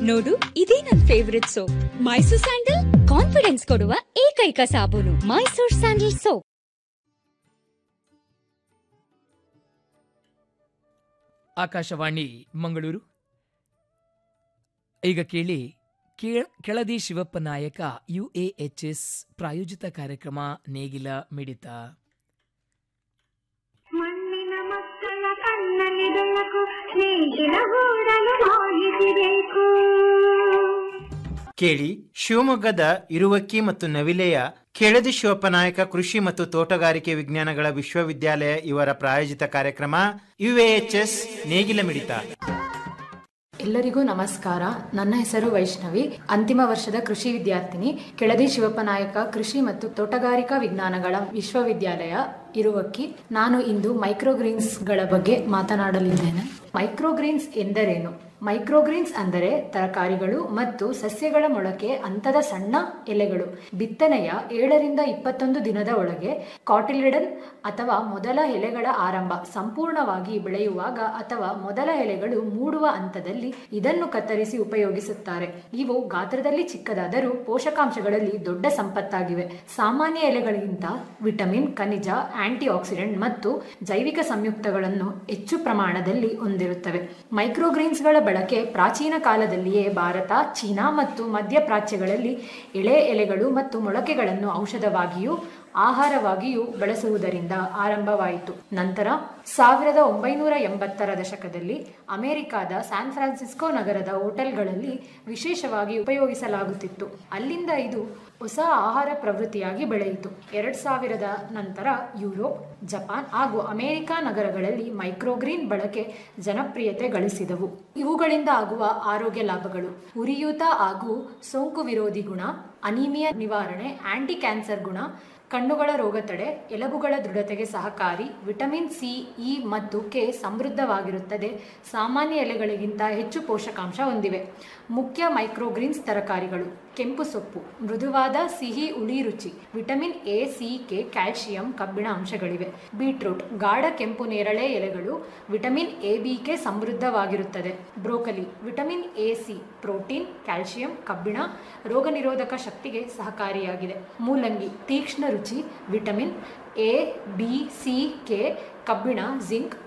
ನೋಡು ಇದೇ ನನ್ favourite soap Mysore sandal confidence ಕೊಡುವ ಏಕೈಕ ಸಾಬೂನು ಮೈಸೂರ್ ಸ್ಯಾಂಡಲ್ ಸೋಪ್ ಆಕಾಶವಾಣಿ ಮಂಗಳೂರು ಈಗ ಕೇಳಿ ಕೇಳ್- ಕೆಳದಿ ಶಿವಪ್ಪ ನಾಯಕ ಯು ಎ ಎಚ್ ಎಸ್ ಪ್ರಾಯೋಜಿತ ಕಾರ್ಯಕ್ರಮ ನೇಗಿಲ ಮಿಡಿತ ಮಣ್ಣಿನ ಮಕ್ಕಳ ಕಣ್ಣಲ್ಲಿ ಬೆಳಕು ನೇಗಿಲ ಗೂಡಲು ಹೋಗಿಸಿಬೇಕು ಕೇಳಿ ಶಿವಮೊಗ್ಗದ ಇರುವಕ್ಕಿ ಮತ್ತು ನವಿಲೆಯ ಕೆಳದಿ ಶಿವಪ್ಪನಾಯಕ ಕೃಷಿ ಮತ್ತು ತೋಟಗಾರಿಕೆ ವಿಜ್ಞಾನಗಳ ವಿಶ್ವವಿದ್ಯಾಲಯ ಇವರ ಪ್ರಾಯೋಜಿತ ಕಾರ್ಯಕ್ರಮ ಯುಎಎಚ್ಎಸ್ ನೇಗಿಲ ಮಿಡಿತ ಎಲ್ಲರಿಗೂ ನಮಸ್ಕಾರ ನನ್ನ ಹೆಸರು ವೈಷ್ಣವಿ ಅಂತಿಮ ವರ್ಷದ ಕೃಷಿ ವಿದ್ಯಾರ್ಥಿನಿ ಕೆಳದಿ ಶಿವಪ್ಪನಾಯಕ ಕೃಷಿ ಮತ್ತು ತೋಟಗಾರಿಕಾ ವಿಜ್ಞಾನಗಳ ವಿಶ್ವವಿದ್ಯಾಲಯ ಇರುವಕ್ಕಿ ನಾನು ಇಂದು ಮೈಕ್ರೋಗ್ರೀನ್ಸ್ಗಳ ಬಗ್ಗೆ ಮಾತನಾಡಲಿದ್ದೇನೆ ಮೈಕ್ರೋಗ್ರೀನ್ಸ್ ಎಂದರೇನು ಮೈಕ್ರೋಗ್ರೀನ್ಸ್ ಅಂದರೆ ತರಕಾರಿಗಳು ಮತ್ತು ಸಸ್ಯಗಳ ಮೊಳಕೆ ಹಂತದ ಸಣ್ಣ ಎಲೆಗಳು ಬಿತ್ತನೆಯ ಏಳರಿಂದ ಇಪ್ಪತ್ತೊಂದು ದಿನದ ಒಳಗೆ ಕಾಟಿಲಿಡನ್ ಅಥವಾ ಮೊದಲ ಎಲೆಗಳ ಆರಂಭ ಸಂಪೂರ್ಣವಾಗಿ ಬೆಳೆಯುವಾಗ ಅಥವಾ ಮೊದಲ ಎಲೆಗಳು ಮೂಡುವ ಹಂತದಲ್ಲಿ ಇದನ್ನು ಕತ್ತರಿಸಿ ಉಪಯೋಗಿಸುತ್ತಾರೆ ಇವು ಗಾತ್ರದಲ್ಲಿ ಚಿಕ್ಕದಾದರೂ ಪೋಷಕಾಂಶಗಳಲ್ಲಿ ದೊಡ್ಡ ಸಂಪತ್ತಾಗಿವೆ ಸಾಮಾನ್ಯ ಎಲೆಗಳಿಗಿಂತ ವಿಟಮಿನ್ ಖನಿಜ ಆಂಟಿ ಆಕ್ಸಿಡೆಂಟ್ ಮತ್ತು ಜೈವಿಕ ಸಂಯುಕ್ತಗಳನ್ನು ಹೆಚ್ಚು ಪ್ರಮಾಣದಲ್ಲಿ ಹೊಂದಿರುತ್ತವೆ ಮೈಕ್ರೋಗ್ರೀನ್ಸ್ಗಳ ಬಳಕೆ ಪ್ರಾಚೀನ ಕಾಲದಲ್ಲಿಯೇ ಭಾರತ ಚೀನಾ ಮತ್ತು ಮಧ್ಯಪ್ರಾಚ್ಯಗಳಲ್ಲಿ ಎಳೆ ಎಲೆಗಳು ಮತ್ತು ಮೊಳಕೆಗಳನ್ನು ಔಷಧವಾಗಿಯೂ ಆಹಾರವಾಗಿಯೂ ಬಳಸುವುದರಿಂದ ಆರಂಭವಾಯಿತು ನಂತರ ಸಾವಿರದ ಒಂಬೈನೂರ ಎಂಬತ್ತರ ದಶಕದಲ್ಲಿ ಅಮೆರಿಕಾದ ಸ್ಯಾನ್ ಫ್ರಾನ್ಸಿಸ್ಕೋ ನಗರದ ಹೋಟೆಲ್ಗಳಲ್ಲಿ ವಿಶೇಷವಾಗಿ ಉಪಯೋಗಿಸಲಾಗುತ್ತಿತ್ತು ಅಲ್ಲಿಂದ ಇದು ಹೊಸ ಆಹಾರ ಪ್ರವೃತ್ತಿಯಾಗಿ ಬೆಳೆಯಿತು ಎರಡ್ ಸಾವಿರದ ನಂತರ ಯುರೋಪ್ ಜಪಾನ್ ಹಾಗೂ ಅಮೆರಿಕ ನಗರಗಳಲ್ಲಿ ಮೈಕ್ರೋಗ್ರೀನ್ ಬಳಕೆ ಜನಪ್ರಿಯತೆ ಗಳಿಸಿದವು ಇವುಗಳಿಂದ ಆಗುವ ಆರೋಗ್ಯ ಲಾಭಗಳು ಉರಿಯೂತ ಹಾಗೂ ಸೋಂಕು ವಿರೋಧಿ ಗುಣ ಅನಿಮಿಯಾ ನಿವಾರಣೆ ಆಂಟಿ ಕ್ಯಾನ್ಸರ್ ಗುಣ ಕಣ್ಣುಗಳ ರೋಗ ತಡೆ ಎಲುಬುಗಳ ದೃಢತೆಗೆ ಸಹಕಾರಿ ವಿಟಮಿನ್ ಸಿ ಇ ಮತ್ತು ಕೆ ಸಮೃದ್ಧವಾಗಿರುತ್ತದೆ ಸಾಮಾನ್ಯ ಎಲೆಗಳಿಗಿಂತ ಹೆಚ್ಚು ಪೋಷಕಾಂಶ ಹೊಂದಿವೆ ಮುಖ್ಯ ಮೈಕ್ರೋಗ್ರೀನ್ಸ್ ತರಕಾರಿಗಳು ಕೆಂಪು ಸೊಪ್ಪು ಮೃದುವಾದ ಸಿಹಿ ಉಳಿ ರುಚಿ vitamin A C K calcium ಕಬ್ಬಿಣ ಅಂಶಗಳಿವೆ ಬೀಟ್ರೂಟ್ ಗಾಢ ಕೆಂಪು ನೇರಳೆ ಎಲೆಗಳು ವಿಟಮಿನ್ ಎ ಬಿ ಕೆ ಸಮೃದ್ಧವಾಗಿರುತ್ತದೆ broccoli vitamin A C protein calcium ಕಬ್ಬಿಣ ರೋಗ ನಿರೋಧಕ ಶಕ್ತಿಗೆ ಸಹಕಾರಿಯಾಗಿದೆ ಮೂಲಂಗಿ ತೀಕ್ಷ್ಣ ರುಚಿ vitamin A B C K ಕಬ್ಬಿಣ ಜಿಂಕ್